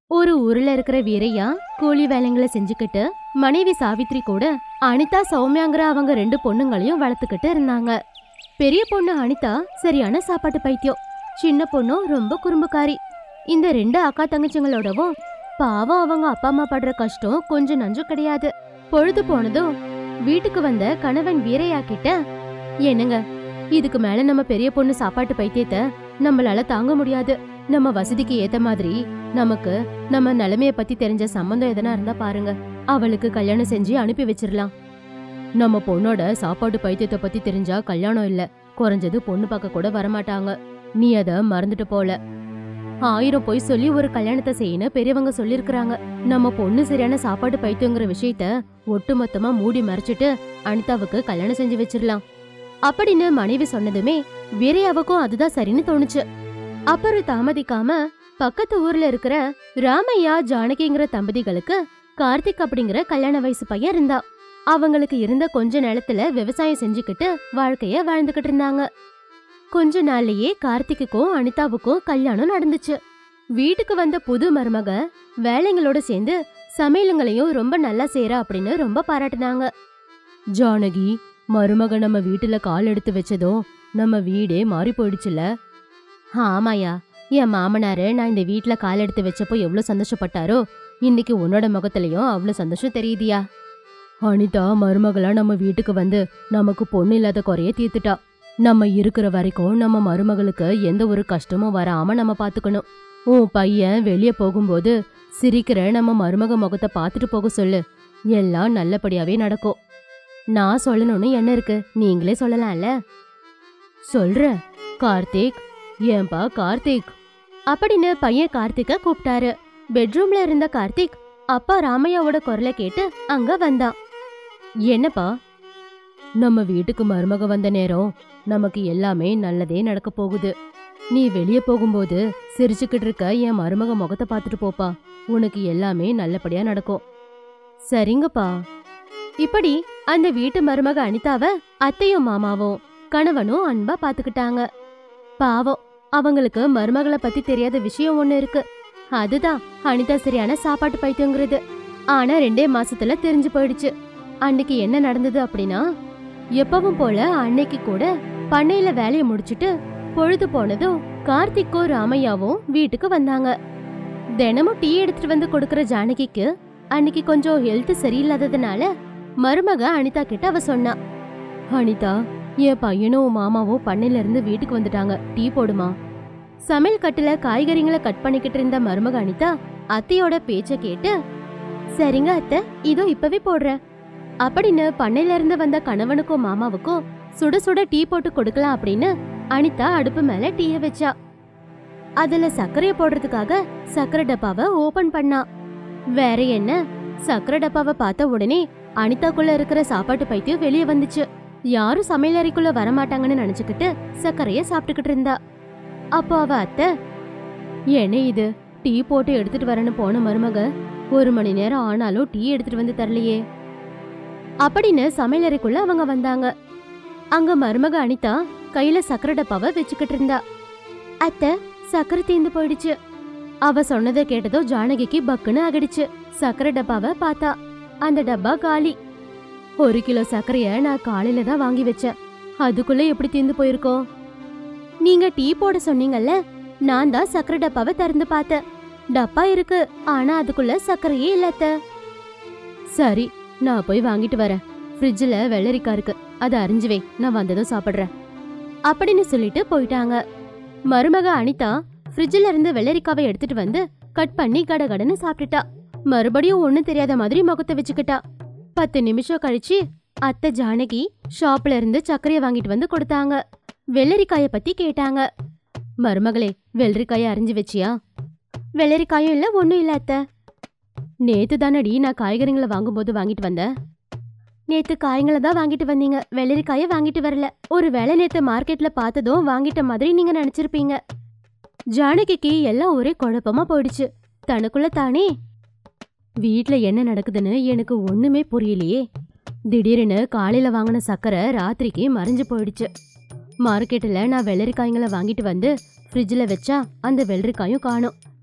ஒரு ஊர்ல இருக்கிற வீரையா கூலி வேலைங்களை செஞ்சுக்கிட்டு மனைவி சாவித்ரி கூட அனிதா சௌமியாங்கிற அவங்க ரெண்டு பொண்ணுங்களையும் வளர்த்துக்கிட்டு இருந்தாங்க பெரிய பொண்ணு அனிதா சரியான சாப்பாட்டு பைத்தியம் சின்ன பொண்ணும் ரொம்ப குறும்புக்காரி இந்த ரெண்டு அக்கா தங்கச்சிங்களோடவும் பாவம் அவங்க அப்பா அம்மா படுற கஷ்டம் கொஞ்சம் நஞ்சம் கிடையாது பொழுது போனதும் வீட்டுக்கு வந்த கணவன் வீரையா கிட்ட என்னங்க இதுக்கு மேல நம்ம பெரிய பொண்ணு சாப்பாட்டு பைத்தியத்தை நம்மளால தாங்க முடியாது நம்ம வசதிக்கு ஏத்த மாதிரி நமக்கு நம்ம நிலைமைய பத்தி தெரிஞ்ச சம்பந்தம் எதனா இருந்தா பாருங்க அவளுக்கு கல்யாணம் செஞ்சு அனுப்பி வச்சிரலாம் நம்ம பொண்ணோட சாப்பாட்டு பைத்தியத்தை பத்தி தெரிஞ்சா கல்யாணம் இல்ல குறைஞ்சது பொண்ணு பார்க்க கூட வரமாட்டாங்க நீ அத மறந்துட்டு போல ஆயிரம் பொய் சொல்லி ஒரு கல்யாணத்தை செய்யணும் பெரியவங்க சொல்லிருக்கறாங்க நம்ம பொண்ணு சரியான சாப்பாட்டு பைத்தியங்கிற விஷயத்த ஒட்டுமொத்தமா மூடி மறைச்சிட்டு அனிதாவுக்கு கல்யாணம் செஞ்சு வச்சிரலாம் அப்படின்னு மனைவி சொன்னதுமே வீரையாவுக்கும் அதுதான் சரின்னு தோணுச்சு அப்புறம் தாமதிக்காம பக்கத்து ஊர்ல இருக்கிற ராமையா ஜானகிங்கிற தம்பதிகளுக்கு கார்த்திக் அப்படிங்கிற கல்யாண வயசு பையன் இருந்தா அவங்களுக்கு இருந்த கொஞ்ச நிலத்துல விவசாயம் செஞ்சுக்கிட்டு வாழ்க்கைய வாழ்ந்துகிட்டு இருந்தாங்க கொஞ்ச நாள்லயே கார்த்திக்குக்கும் அனிதாவுக்கும் கல்யாணம் நடந்துச்சு வீட்டுக்கு வந்த புது மருமக வேலைங்களோட சேர்ந்து சமையலுங்களையும் ரொம்ப நல்லா செய்யறா அப்படின்னு ரொம்ப பாராட்டுனாங்க ஜானகி மருமக நம்ம வீட்டுல கால் எடுத்து வச்சதும் நம்ம வீடே மாறி போயிடுச்சுல ஆமாயா என் மாமனாரு நான் இந்த வீட்ல கால் எடுத்து வச்சப்போ எவ்வளவு சந்தோஷப்பட்டாரோ இன்னைக்கு உன்னோட முகத்திலயும் அவ்வளவு சந்தோஷம் தெரியுதியா அனிதா மருமகளா நம்ம வீட்டுக்கு வந்து நமக்கு பொண்ணு இல்லாத குறைய தீர்த்துட்டா நம்ம இருக்கிற வரைக்கும் நம்ம மருமகளுக்கு எந்த ஒரு கஷ்டமும் வராம நம்ம பாத்துக்கணும் உன் பையன் வெளியே போகும்போது சிரிக்கிற நம்ம மருமக முகத்தை பார்த்துட்டு போக சொல்லு எல்லாம் நல்லபடியாவே நடக்கும் நான் சொல்லணும்னு என்ன இருக்கு நீங்களே சொல்லலாம்ல சொல்ற கார்த்திக் ஏன்பா கார்த்திக் அப்படின்னு பையன் கார்த்திக்க கூப்பிட்டாரு பெட்ரூம்ல இருந்த கார்த்திக் அப்பா ராமையாவோட குரலை கேட்டு அங்க வந்தான் என்னப்பா நம்ம வீட்டுக்கு மருமக வந்த நேரம் நமக்கு எல்லாமே நல்லதே நடக்க போகுது நீ வெளியே போகும்போது சிரிச்சுக்கிட்டு இருக்க என் மருமக முகத்தை பார்த்துட்டு போப்பா உனக்கு எல்லாமே நல்லபடியா நடக்கும் சரிங்கப்பா இப்படி அந்த வீட்டு மருமக அனிதாவ அத்தையும் மாமாவும் கணவனும் அன்பா பாத்துக்கிட்டாங்க பாவம் அவங்களுக்கு மருமகளை பத்தி தெரியாத விஷயம் ஒண்ணு இருக்கு அதுதான் அனிதா சரியான சாப்பாட்டு பைத்தியங்கிறது ஆனா ரெண்டே மாசத்துல தெரிஞ்சு போயிடுச்சு அன்னைக்கு என்ன நடந்தது அப்படின்னா எப்பவும் போல அன்னைக்கு கூட பண்ணையில வேலைய முடிச்சிட்டு பொழுது போனதும் கார்த்திக்கும் ராமையாவும் வீட்டுக்கு வந்தாங்க தினமும் டீ எடுத்துட்டு வந்து கொடுக்கற ஜானகிக்கு அன்னைக்கு கொஞ்சம் ஹெல்த் சரியில்லாததுனால மருமக அனிதா கிட்ட அவ சொன்னா அனிதா என் பையனும் உன் மாமாவும் பண்ணையில இருந்து வீட்டுக்கு வந்துட்டாங்க டீ போடுமா சமையல் கட்டுல காய்கறிங்களை கட் பண்ணிக்கிட்டு இருந்த மருமக அனிதா அத்தையோட பேச்ச கேட்டு சரிங்க அத்தை இதோ இப்பவே போடுறேன் அப்படின்னு பண்ணையில இருந்து வந்த கணவனுக்கும் மாமாவுக்கும் சுட சுட டீ போட்டு கொடுக்கலாம் அப்படின்னு அனிதா அடுப்பு மேல டீய வச்சா அதுல சர்க்கரைய போடுறதுக்காக சர்க்கரை டப்பாவை ஓபன் பண்ணா வேற என்ன சர்க்கரை டப்பாவை பார்த்த உடனே அனிதாக்குள்ள இருக்கிற சாப்பாட்டு பைத்தியம் வெளியே வந்துச்சு யாரும் சமையலறைக்குள்ள வரமாட்டாங்கன்னு நினைச்சுக்கிட்டு சர்க்கரைய சாப்பிட்டுக்கிட்டு இருந்தா அப்போ அவ அத்தை என்ன இது டீ போட்டு எடுத்துட்டு வரேன்னு போன மருமக ஒரு மணி நேரம் ஆனாலும் டீ எடுத்துட்டு வந்து தரலையே அப்படின்னு சமையலறைக்குள்ள அவங்க வந்தாங்க அங்க மருமக அனிதா கையில சக்கரை டப்பாவை வச்சுக்கிட்டு இருந்தா அத்தை சக்கரை தீந்து போயிடுச்சு அவ சொன்னதை கேட்டதோ ஜானகிக்கு பக்குன்னு அகடிச்சு சக்கரை டப்பாவை பார்த்தா அந்த டப்பா காலி ஒரு கிலோ சர்க்கரைய நான் காலையில தான் வாங்கி வச்சேன் அதுக்குள்ள எப்படி தீந்து போயிருக்கோம் நீங்க டீ போட சொன்னீங்கல்ல நான் தான் சக்கரை டப்பாவை திறந்து பார்த்தேன் டப்பா இருக்கு ஆனா அதுக்குள்ள சர்க்கரையே இல்ல அத்தை. சரி நான் போய் வாங்கிட்டு வரேன் ஃப்ரிட்ஜில் வெள்ளரிக்காய் இருக்கு அதை அரிஞ்சு வை நான் வந்ததும் சாப்பிட்றேன் அப்படின்னு சொல்லிட்டு போயிட்டாங்க மருமக அனிதா ஃப்ரிட்ஜில் இருந்து வெள்ளரிக்காவை எடுத்துட்டு வந்து கட் பண்ணி கடகடன்னு சாப்பிட்டுட்டா மறுபடியும் ஒண்ணும் தெரியாத மாதிரி முகத்தை வச்சுக்கிட்டா பத்து நிமிஷம் கழிச்சு அத்தை ஜானகி ஷாப்ல இருந்து சர்க்கரையை வாங்கிட்டு வந்து கொடுத்தாங்க வெள்ளரிக்காய பத்தி கேட்டாங்க மருமகளே வெள்ளரிக்காய அரிஞ்சு வச்சியா வெள்ளரிக்காயும் இல்ல ஒண்ணும் இல்ல அத்தை நேத்து தானடி நான் காய்கறிங்களை வாங்கும்போது வாங்கிட்டு வந்தேன் நேத்து காய்களை தான் வாங்கிட்டு வந்தீங்க வெள்ளரிக்காய வாங்கிட்டு வரல ஒரு வேளை நேத்து மார்க்கெட்ல பார்த்ததும் வாங்கிட்ட மாதிரி நீங்க நினைச்சிருப்பீங்க ஜானகிக்கு எல்லாம் ஒரே குழப்பமா போயிடுச்சு தனக்குள்ள தானே வீட்ல என்ன நடக்குதுன்னு எனக்கு ஒண்ணுமே புரியலையே திடீர்னு காலையில வாங்கின சக்கரை ராத்திரிக்கு மறைஞ்சு போயிடுச்சு மார்க்கெட்டில் நான் வெள்ளரிக்காய்களை வாங்கிட்டு வந்து ஃப்ரிட்ஜில் வச்சா அந்த வெள்ளரிக்காயும் காணும்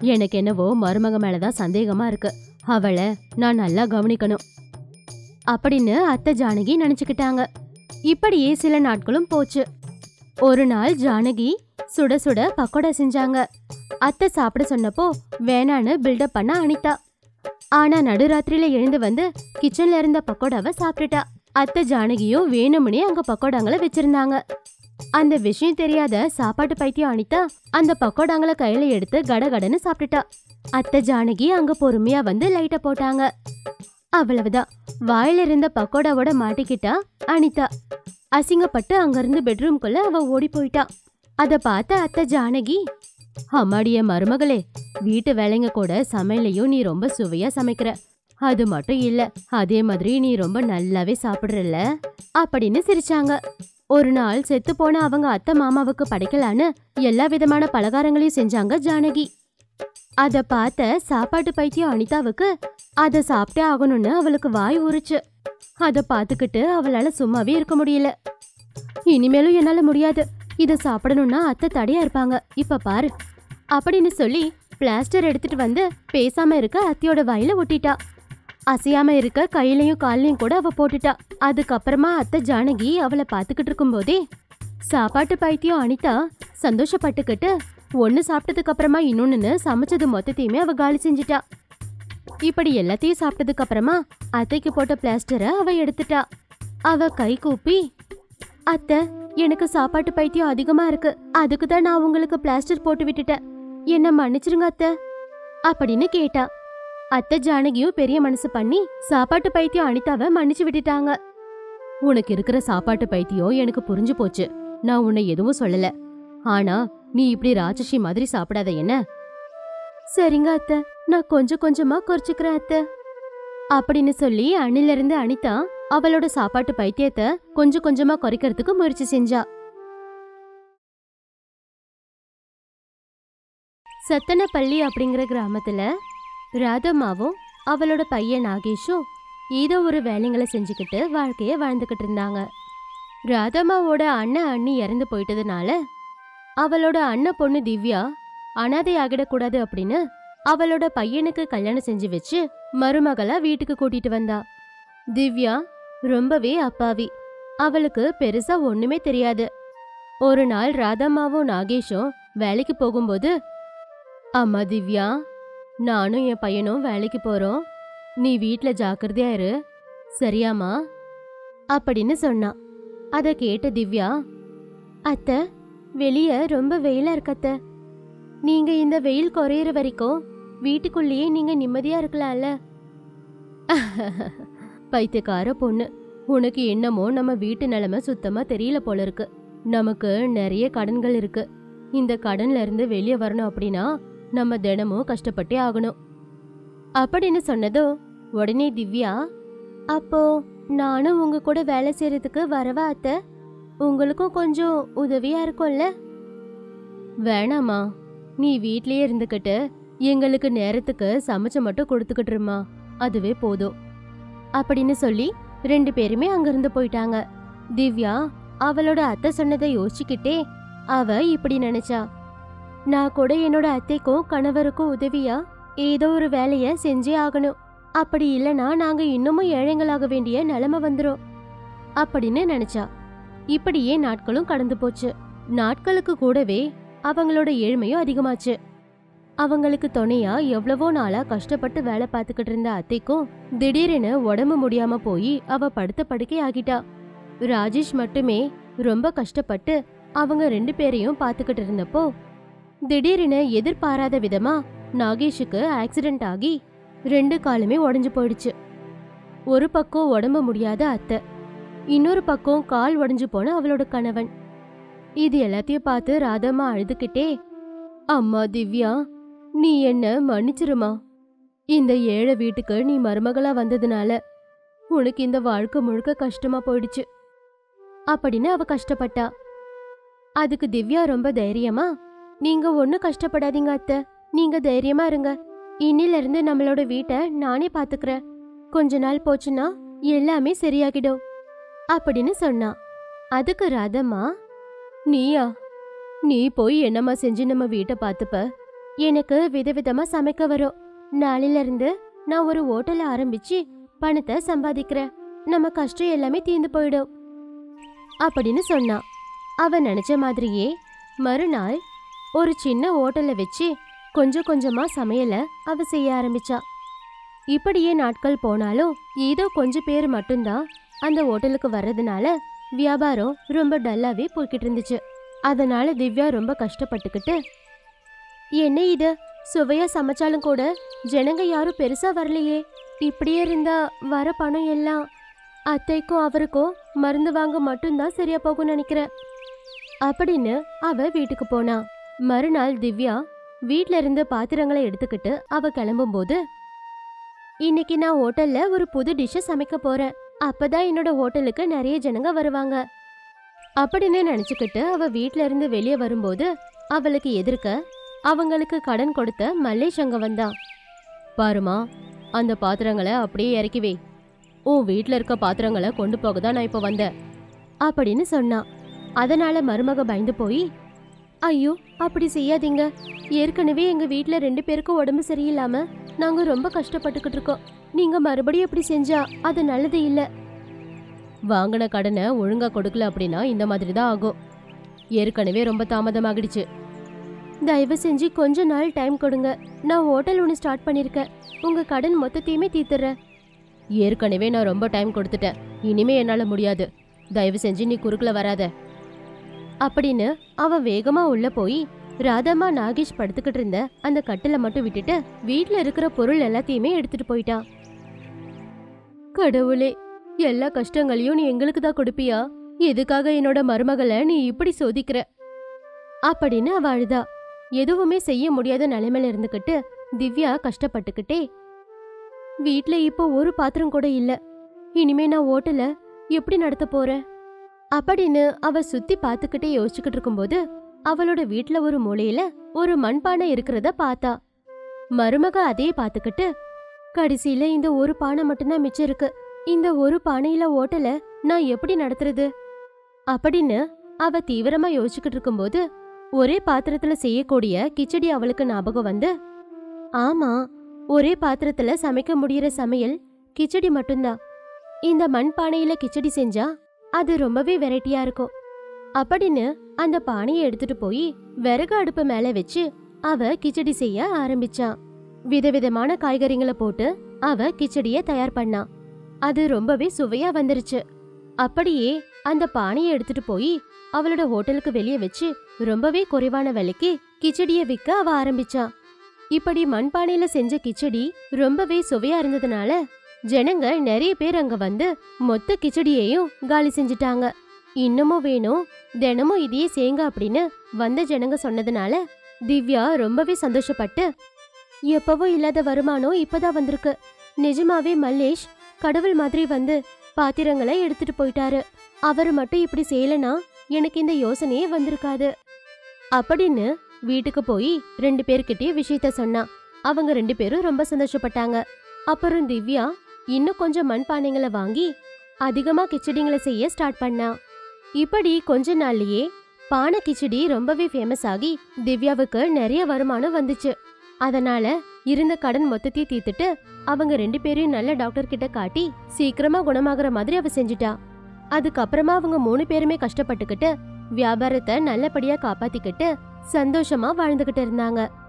எனக்கு என்னவோ மருமக மேலதான் சந்தேகமா இருக்கு அவளை நான் நல்லா கவனிக்கணும் அப்படின்னு அத்தை ஜானகி நினைச்சுக்கிட்டாங்க இப்படியே சில நாட்களும் போச்சு ஒரு நாள் ஜானகி சுட சுட பக்கோடா செஞ்சாங்க அத்தை சாப்பிட சொன்னப்போ வேணான்னு பில்டப் பண்ண அனிதா ஆனா நடுராத்திரியில எழுந்து வந்து கிச்சன்ல இருந்த பக்கோடாவை சாப்பிட்டுட்டா அத்தை ஜானகியும் வேணும்னே அங்க பக்கோடாங்களை வச்சிருந்தாங்க அந்த விஷயம் தெரியாத சாப்பாட்டு பைத்தியம் அனிதா அந்த பக்கோடாங்களை கையில எடுத்து கடகடன்னு சாப்பிட்டுட்டா அத்தை ஜானகி அங்க பொறுமையா வந்து லைட்ட போட்டாங்க அவ்வளவுதான் வாயில இருந்த பக்கோடாவோட மாட்டிக்கிட்டா அனிதா அசிங்கப்பட்டு அங்கிருந்து பெட்ரூம்குள்ள அவ ஓடி போயிட்டா அத பார்த்த அத்தை ஜானகி அம்மாடிய மருமகளே வீட்டு வேலைங்க கூட சமையலையும் நீ ரொம்ப சுவையா சமைக்கிற அது மட்டும் இல்ல அதே மாதிரி நீ ரொம்ப நல்லாவே சாப்பிடுறல்ல அப்படின்னு சிரிச்சாங்க ஒரு நாள் செத்து போன அவங்க அத்தை மாமாவுக்கு படைக்கலான்னு எல்லா விதமான பலகாரங்களையும் செஞ்சாங்க ஜானகி அத பார்த்த சாப்பாட்டு பைத்தியம் அனிதாவுக்கு அத சாப்பிட்டே ஆகணும்னு அவளுக்கு வாய் ஊறுச்சு அத பார்த்துக்கிட்டு அவளால சும்மாவே இருக்க முடியல இனிமேலும் என்னால முடியாது இத சாப்பிடணும்னா அத்தை தடையா இருப்பாங்க இப்ப பாரு அப்படின்னு சொல்லி பிளாஸ்டர் எடுத்துட்டு வந்து பேசாம இருக்க அத்தையோட வாயில ஒட்டிட்டா அசையாம இருக்க கையிலையும் கால்லையும் கூட அவ போட்டுட்டா அதுக்கப்புறமா அத்தை ஜானகி அவளை பார்த்துக்கிட்டு இருக்கும்போதே சாப்பாட்டு பைத்தியம் அனிதா சந்தோஷப்பட்டுக்கிட்டு ஒன்னு சாப்பிட்டதுக்கு அப்புறமா இன்னொன்னு சமைச்சது மொத்தத்தையுமே அவ காலி செஞ்சிட்டா இப்படி எல்லாத்தையும் சாப்பிட்டதுக்கு அப்புறமா அத்தைக்கு போட்ட பிளாஸ்டரை அவ எடுத்துட்டா அவ கை கூப்பி அத்தை எனக்கு சாப்பாட்டு பைத்தியம் அதிகமா இருக்கு அதுக்கு தான் நான் உங்களுக்கு பிளாஸ்டர் போட்டு விட்டுட்டேன் என்ன மன்னிச்சிருங்க அத்தை அப்படின்னு கேட்டா அத்தை ஜானகியும் பெரிய மனசு பண்ணி சாப்பாட்டு பைத்தியம் அனிதாவை மன்னிச்சு விட்டுட்டாங்க உனக்கு இருக்கிற சாப்பாட்டு பைத்தியம் எனக்கு புரிஞ்சு போச்சு நான் உன்னை எதுவும் சொல்லல ஆனா நீ இப்படி ராட்சசி மாதிரி சாப்பிடாத என்ன சரிங்க அத்தை நான் கொஞ்சம் கொஞ்சமா குறைச்சுக்கிறேன் அத்தை அப்படின்னு சொல்லி அணிலிருந்து அனிதா அவளோட சாப்பாட்டு பைத்தியத்தை கொஞ்சம் கொஞ்சமா குறைக்கிறதுக்கு முயற்சி செஞ்சா சத்தனப்பள்ளி அப்படிங்கிற கிராமத்துல ராதம்மாவும் அவளோட பையன் நாகேஷும் ஏதோ ஒரு வேலைங்களை செஞ்சுக்கிட்டு வாழ்க்கைய வாழ்ந்துகிட்டு இருந்தாங்க ராதம்மாவோட அண்ணன் அண்ணி இறந்து போயிட்டதுனால அவளோட அண்ணன் பொண்ணு திவ்யா அனாதை ஆகிடக்கூடாது அப்படின்னு அவளோட பையனுக்கு கல்யாணம் செஞ்சு வச்சு மருமகளா வீட்டுக்கு கூட்டிட்டு வந்தா திவ்யா ரொம்பவே அப்பாவி அவளுக்கு பெருசா ஒண்ணுமே தெரியாது ஒரு நாள் ராதம்மாவும் நாகேஷும் வேலைக்கு போகும்போது அம்மா திவ்யா நானும் என் பையனும் வேலைக்கு போறோம் நீ வீட்ல ஜாக்கிரதையா இரு சரியாம்மா அப்படின்னு சொன்னா அத கேட்ட திவ்யா அத்தை வெளிய ரொம்ப வெயிலா இருக்கு அத்தை நீங்க இந்த வெயில் குறையிற வரைக்கும் வீட்டுக்குள்ளேயே நீங்க நிம்மதியா இருக்கலாம்ல பைத்தியக்கார பொண்ணு உனக்கு என்னமோ நம்ம வீட்டு நிலைமை சுத்தமா தெரியல போல இருக்கு நமக்கு நிறைய கடன்கள் இருக்கு இந்த கடன்ல இருந்து வெளியே வரணும் அப்படின்னா நம்ம தினமும் கஷ்டப்பட்டே ஆகணும் அப்படின்னு சொன்னதோ உடனே திவ்யா அப்போ நானும் உங்க கூட வேலை செய்யறதுக்கு வரவா அத்தை உங்களுக்கும் கொஞ்சம் உதவியா இருக்கும்ல வேணாமா நீ வீட்லயே இருந்துக்கிட்டு எங்களுக்கு நேரத்துக்கு சமைச்சு மட்டும் கொடுத்துக்கிட்டுருமா அதுவே போதும் அப்படின்னு சொல்லி ரெண்டு பேருமே அங்கிருந்து போயிட்டாங்க திவ்யா அவளோட அத்தை சொன்னதை யோசிச்சுக்கிட்டே அவ இப்படி நினைச்சா நான் கூட என்னோட அத்தைக்கும் கணவருக்கும் உதவியா ஏதோ ஒரு வேலைய செஞ்சே ஆகணும் அப்படி இல்லனா நாங்க இன்னமும் ஏழைங்களாக வேண்டிய நிலைமை வந்துரும் அப்படின்னு நினைச்சா இப்படியே நாட்களும் கடந்து போச்சு நாட்களுக்கு கூடவே அவங்களோட ஏழ்மையும் அதிகமாச்சு அவங்களுக்கு துணையா எவ்வளவோ நாளா கஷ்டப்பட்டு வேலை பார்த்துக்கிட்டு இருந்த அத்தைக்கும் திடீரென உடம்பு முடியாம போய் அவ படுத்த படுக்கை ஆகிட்டா ராஜேஷ் மட்டுமே ரொம்ப கஷ்டப்பட்டு அவங்க ரெண்டு பேரையும் பார்த்துக்கிட்டு இருந்தப்போ திடீரென எதிர்பாராத விதமா நாகேஷுக்கு ஆக்சிடென்ட் ஆகி ரெண்டு காலுமே உடைஞ்சு போயிடுச்சு ஒரு பக்கம் உடம்பு முடியாத அத்தை இன்னொரு பக்கம் கால் உடைஞ்சு போன அவளோட கணவன் இது எல்லாத்தையும் பார்த்து ராதம்மா அழுதுகிட்டே அம்மா திவ்யா நீ என்ன மன்னிச்சிருமா இந்த ஏழை வீட்டுக்கு நீ மருமகளா வந்ததுனால உனக்கு இந்த வாழ்க்கை முழுக்க கஷ்டமா போயிடுச்சு அப்படின்னு அவ கஷ்டப்பட்டா அதுக்கு திவ்யா ரொம்ப தைரியமா நீங்க ஒன்னும் கஷ்டப்படாதீங்க அத்தை நீங்க தைரியமா இருங்க இன்னில இருந்து நம்மளோட வீட்டை நானே பாத்துக்கிறேன் கொஞ்ச நாள் போச்சுன்னா எல்லாமே சரியாகிடும் அப்படின்னு சொன்னா அதுக்கு ராதம்மா நீயா நீ போய் என்னம்மா செஞ்சு நம்ம வீட்டை பார்த்துப்ப எனக்கு விதவிதமா சமைக்க வரும் நாளையில இருந்து நான் ஒரு ஹோட்டல் ஆரம்பிச்சு பணத்தை சம்பாதிக்கிறேன் நம்ம கஷ்டம் எல்லாமே தீர்ந்து போயிடும் அப்படின்னு சொன்னான் அவ நினைச்ச மாதிரியே மறுநாள் ஒரு சின்ன ஹோட்டலை வச்சு கொஞ்சம் கொஞ்சமா சமையல அவ செய்ய ஆரம்பிச்சா இப்படியே நாட்கள் போனாலும் ஏதோ கொஞ்சம் பேர் மட்டும்தான் அந்த ஹோட்டலுக்கு வர்றதுனால வியாபாரம் ரொம்ப டல்லாவே போய்கிட்டு இருந்துச்சு அதனால திவ்யா ரொம்ப கஷ்டப்பட்டுக்கிட்டு என்ன இது சுவையா சமைச்சாலும் கூட ஜனங்க யாரும் பெருசா வரலையே இப்படியே இருந்தா வர பணம் எல்லாம் அத்தைக்கும் அவருக்கும் மருந்து வாங்க மட்டும்தான் சரியா போகும்னு நினைக்கிறேன் அப்படின்னு அவ வீட்டுக்கு போனா மறுநாள் திவ்யா வீட்ல இருந்து பாத்திரங்களை எடுத்துக்கிட்டு அவ கிளம்பும்போது இன்னைக்கு நான் ஹோட்டல்ல ஒரு புது டிஷ்ஷை சமைக்க போறேன் அப்பதான் என்னோட ஹோட்டலுக்கு நிறைய ஜனங்க வருவாங்க அப்படின்னு நினைச்சுக்கிட்டு அவ வீட்ல இருந்து வெளியே வரும்போது அவளுக்கு எதிர்க்க அவங்களுக்கு கடன் கொடுத்த மல்லேஷ் அங்க வந்தான் பாருமா அந்த பாத்திரங்களை அப்படியே இறக்கி வை உன் வீட்ல இருக்க பாத்திரங்களை கொண்டு போக தான் நான் இப்ப வந்தேன் அப்படின்னு சொன்னான் அதனால மருமக பயந்து போய் ஐயோ அப்படி செய்யாதீங்க ஏற்கனவே எங்க வீட்ல ரெண்டு பேருக்கும் உடம்பு சரியில்லாம நாங்க ரொம்ப கஷ்டப்பட்டுக்கிட்டு இருக்கோம் நீங்க மறுபடியும் இப்படி செஞ்சா அது நல்லது இல்ல வாங்கின கடனை ஒழுங்கா கொடுக்கல அப்படின்னா இந்த மாதிரி தான் ஆகும் ஏற்கனவே ரொம்ப தாமதமாகிடுச்சு தயவு செஞ்சு கொஞ்ச நாள் டைம் கொடுங்க நான் ஹோட்டல் ஒன்று ஸ்டார்ட் பண்ணியிருக்கேன் உங்க கடன் மொத்தத்தையுமே தீர்த்துறேன் ஏற்கனவே நான் ரொம்ப டைம் கொடுத்துட்டேன் இனிமே என்னால முடியாது தயவு செஞ்சு நீ குறுக்குல வராத அப்படின்னு அவன் வேகமா உள்ள போய் ராதம்மா நாகேஷ் படுத்துக்கிட்டு இருந்த அந்த கட்டில மட்டும் விட்டுட்டு வீட்ல இருக்கிற பொருள் எல்லாத்தையுமே எடுத்துட்டு போயிட்டான் கடவுளே எல்லா கஷ்டங்களையும் நீ எங்களுக்கு தான் கொடுப்பியா எதுக்காக என்னோட மருமகளை நீ இப்படி சோதிக்கிற அப்படின்னு அவ அழுதா எதுவுமே செய்ய முடியாத நிலைமையில இருந்துகிட்டு திவ்யா கஷ்டப்பட்டுக்கிட்டே வீட்ல இப்போ ஒரு பாத்திரம் கூட இல்ல இனிமே நான் ஓட்டல எப்படி நடத்த போறேன் அப்படின்னு அவ சுத்தி பார்த்துக்கிட்டே யோசிச்சுக்கிட்டு இருக்கும்போது அவளோட வீட்ல ஒரு மூலையில ஒரு மண்பானை இருக்கிறத பார்த்தா மருமக அதே பார்த்துக்கிட்டு கடைசியில இந்த ஒரு பானை மட்டும்தான் மிச்சம் இருக்கு இந்த ஒரு பானையில ஓட்டல நான் எப்படி நடத்துறது அப்படின்னு அவ தீவிரமா யோசிச்சுக்கிட்டு இருக்கும்போது ஒரே பாத்திரத்துல செய்யக்கூடிய கிச்சடி அவளுக்கு ஞாபகம் வந்து ஆமா ஒரே பாத்திரத்துல சமைக்க முடியற சமையல் கிச்சடி மட்டும்தான் இந்த மண் பானையில கிச்சடி செஞ்சா அது ரொம்பவே வெரைட்டியா இருக்கும் அப்படின்னு அந்த பானையை எடுத்துட்டு போய் விறகு அடுப்பு மேல வச்சு அவ கிச்சடி செய்ய ஆரம்பிச்சா விதவிதமான காய்கறிங்களை போட்டு அவ கிச்சடிய தயார் பண்ணா அது ரொம்பவே சுவையா வந்துருச்சு அப்படியே அந்த பானையை எடுத்துட்டு போய் அவளோட ஹோட்டலுக்கு வெளியே வச்சு ரொம்பவே குறைவான விலைக்கு கிச்சடிய விற்க அவ ஆரம்பிச்சா இப்படி மண்பானையில செஞ்ச கிச்சடி ரொம்பவே சுவையா இருந்ததுனால ஜனங்க நிறைய பேர் அங்க வந்து மொத்த கிச்சடியையும் காலி செஞ்சுட்டாங்க இன்னமும் வேணும் தினமும் இதையே செய்யுங்க அப்படின்னு வந்த ஜனங்க சொன்னதுனால திவ்யா ரொம்பவே சந்தோஷப்பட்டு எப்பவும் இல்லாத வருமானம் இப்பதான் வந்திருக்கு நிஜமாவே மல்லேஷ் கடவுள் மாதிரி வந்து பாத்திரங்களை எடுத்துட்டு போயிட்டாரு அவர் மட்டும் இப்படி செய்யலனா எனக்கு இந்த யோசனையே வந்திருக்காது அப்படின்னு வீட்டுக்கு போய் ரெண்டு பேர்கிட்டயும் விஷயத்த சொன்னா அவங்க ரெண்டு பேரும் ரொம்ப சந்தோஷப்பட்டாங்க அப்புறம் திவ்யா இன்னும் கொஞ்சம் மண்பானைங்களை வாங்கி அதிகமா கிச்சடிங்களை செய்ய ஸ்டார்ட் பண்ணா இப்படி கொஞ்ச நாள்லயே பானை கிச்சடி ரொம்பவே ஃபேமஸ் ஆகி திவ்யாவுக்கு நிறைய வருமானம் வந்துச்சு அதனால இருந்த கடன் மொத்தத்தையும் தீர்த்துட்டு அவங்க ரெண்டு பேரையும் நல்ல டாக்டர் கிட்ட காட்டி சீக்கிரமா குணமாகற மாதிரி அவ செஞ்சுட்டா அதுக்கப்புறமா அவங்க மூணு பேருமே கஷ்டப்பட்டுக்கிட்டு வியாபாரத்தை நல்லபடியா காப்பாத்திக்கிட்டு சந்தோஷமா வாழ்ந்துகிட்டு இருந்தாங்க